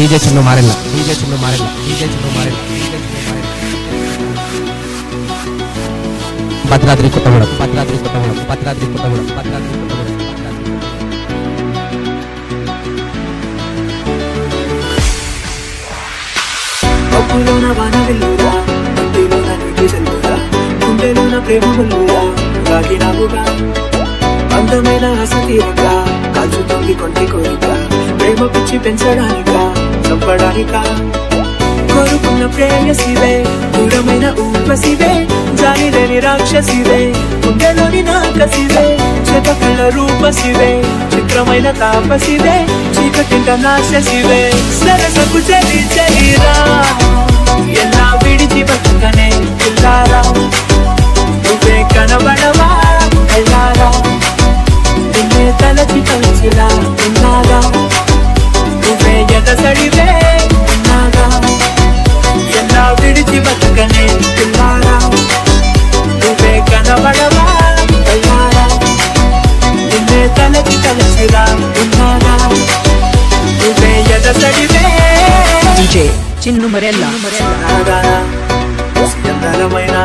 DJ Chinnu Marella DJ Chinnu Marella DJ Chinnu Marella DJ Chinnu Marella Bhadradri Kothagudem Bhadradri Kothagudem Bhadradri Kothagudem Bhadradri Kothagudem Bhadradri Kothagudem పప్పులోన వాన వెల్లురా మట్టిలోన నీటి చల్లురా గుండెలోన ప్రేమ వెల్లురా రాగినావుగా అందమైన అసతీరంగా కాల్చుతుంది కొంటి కోరిక ప్రేమ పిచ్చి పెంచడానిక చంపడానిక కోరుకున్న ప్రేయసివే దూరమైన ఊర్వశివే జాలి లేని రాక్షసివే గుండెలోని నాకసివే చేత కళ్ళ రూపసివే చిత్రమైన తాపసివే చీకటింట నాశసివే సరసకు చలి చలిరా ఎలా విడిచి బతుకనే పిల్లారా నువ్వే కనబడవా ఎల్లారా నిన్నే తలచి తలచిలా ఉన్నాగా నువ్వే ఎదసడివే ఉన్నాగా ఎలా విడిచి బతుకనే పిల్లారా నువ్వే కనబడవా ఎల్లారా నిన్నే తలచి తలచిలా ఉన్నాగా నువ్వే ఎదసడివే DJ చిన్ను మరెల్లా నాగానా సుందరమైన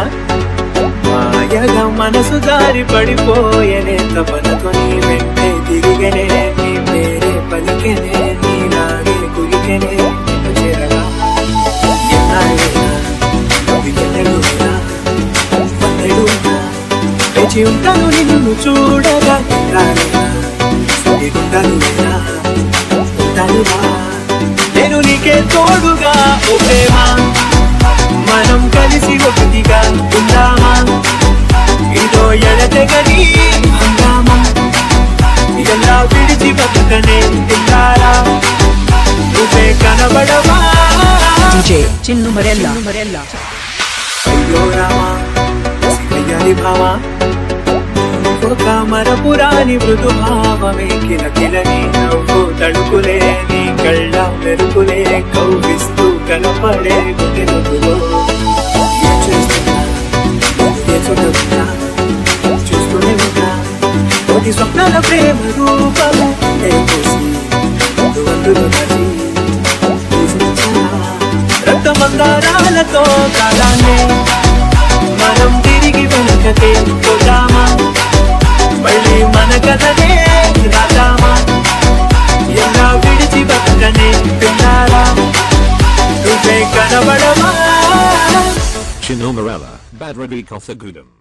మాయగా మనసు దారి పడిపోయనే తపనతో నీ వెంటే తిరిగనే నీ పేరే పలికెనే నీ నాగే కులికెనే నిన్ను చేరగా ఎన్నాళ్ళైనా వికెన్నెలున్నా వందెలున్నా వేచి ఉంటాను నిన్ను చూడగా ఎన్నాళ్ళైనా సుడిగుండలున్నా ఉంటానుగా నేను నీకే తోడుగా ఓ ప్రేమ మనం కలిసి ఒకటిగా ఉందామా ఇదో ఎడతెగని అందామా ఎలా విడిచి బతుకనే తిన్నారా నువ్వే కనబడవా DJ చిన్ను మరెల్లా మరెల్లా అయ్యో రామా సిగయ్యాలి భామా ఒక మరపురాని మృదు భావమే కిలకిలని నవ్వు తడుకులే నీ కళ్ళ మెరుపులే కౌగిస్తూ కనపడే గుండెలో ఏం చేస్తున్నా ఏ చోట ఉన్నా చూస్తూనే ఉన్నా కోటి స్వప్నాల ప్రేమ రూపము లేకోసి అందులో నది పూజించనా రక్తమందారాలతో కాలాన్నే మనం తిరిగి వెనకకే పోదామా మళ్ళీ మన కథనే రాదామా ఎలా విడిచి బతకనే పిల్లారా నువ్వే కనబడవా Chino Morella, Badradik Kothagudam.